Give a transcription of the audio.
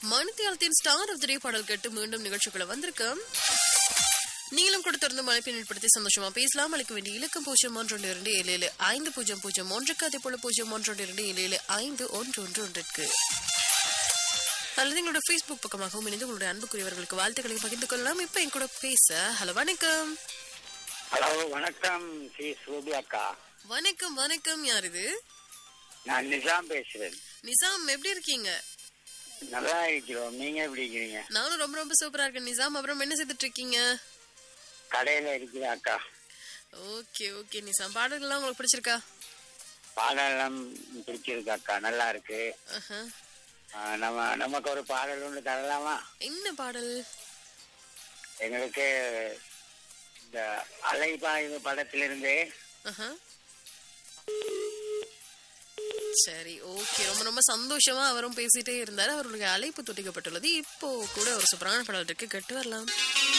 மணித்தியாலத்தின் star of the டே பாடல் கேட்டு மீண்டும் நிகழ்ச்சிக்குள்ள வந்திருக்கோம் நீங்களும் கொடுத்திருந்த மழைப்பின் ஏற்படுத்தி சந்தோஷமா பேசலாம் அளிக்க வேண்டிய இலக்கம் பூஜ்ஜியம் ஒன்று ஒன்று இரண்டு ஏழு ஏழு ஐந்து பூஜ்ஜியம் பூஜ்ஜியம் ஒன்றுக்கு அதே போல பூஜ்ஜியம் ஒன்று ஒன்று இரண்டு ஏழு ஏழு ஐந்து ஒன்று ஒன்று ஒன்றிற்கு அல்லது எங்களோட ஃபேஸ்புக் பக்கமாகவும் இணைந்து உங்களுடைய அன்புக்குரியவர்களுக்கு வாழ்த்துக்களை பகிர்ந்து கொள்ளலாம் இப்ப என் கூட பேச ஹலோ வணக்கம் ஹலோ வணக்கம் ஸ்ரீ சூபி அக்கா வணக்கம் வணக்கம் யார் இது நான் நிசாம் பேசுறேன் நிசாம் எப்படி இருக்கீங்க நல்லா இருக்கிறோம் நீங்க எப்படி இருக்கிறீங்க நானும் ரொம்ப ரொம்ப சூப்பரா இருக்கேன் நிசாம் அப்புறம் என்ன செய்துட்டு இருக்கீங்க கடையில இருக்கிறேன் அக்கா ஓகே ஓகே நிசாம் பாடல்கள்லாம் உங்களுக்கு பிடிச்சிருக்கா பாடலாம் பிடிச்சிருக்கு அக்கா நல்லா இருக்கு ஆஹா. ஆ, நம்ம நமக்கு ஒரு பாடல் ஒன்று தரலாமா என்ன பாடல் எங்களுக்கு இந்த அலைபாய்வு படத்திலிருந்து ஆஹா. சரி ஓகே ரொம்ப ரொம்ப சந்தோஷமா அவரும் பேசிட்டே இருந்தாரு அவருடைய அழைப்பு துண்டிக்கப்பட்டுள்ளது இப்போ கூட ஒரு சூப்பரான பாடல் இருக்கு கேட்டு வரலாம்